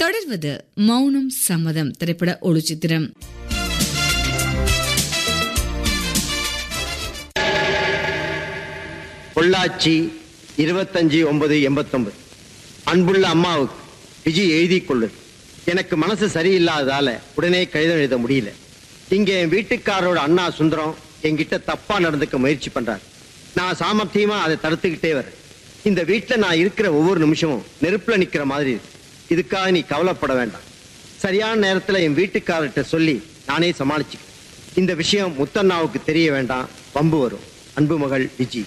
தொடர்வது மௌனம் சம்மதம் திரைப்பட ஒளிச்சித்திரம் பொள்ளாச்சி இருபத்தஞ்சு ஒன்பது எண்பத்தொன்பது அன்புள்ள அம்மாவுக்கு விஜி எழுதி கொள்ளு எனக்கு மனசு சரியில்லாததால உடனே கடிதம் எழுத முடியல இங்க என் வீட்டுக்காரரோட அண்ணா சுந்தரம் என்கிட்ட தப்பா நடந்துக்க முயற்சி பண்றாரு நான் சாமர்த்தியமா அதை தடுத்துக்கிட்டே வரேன் இந்த வீட்டுல நான் இருக்கிற ஒவ்வொரு நிமிஷமும் நெருப்புல நிக்கிற மாதிரி இருக்கு இதுக்காக நீ கவலைப்பட வேண்டாம் சரியான நேரத்துல என் வீட்டுக்காரர்கிட்ட சொல்லி நானே சமாளிச்சுக்கிறேன் இந்த விஷயம் முத்தண்ணாவுக்கு தெரிய வேண்டாம் வம்பு வரும் அன்பு மகள் விஜி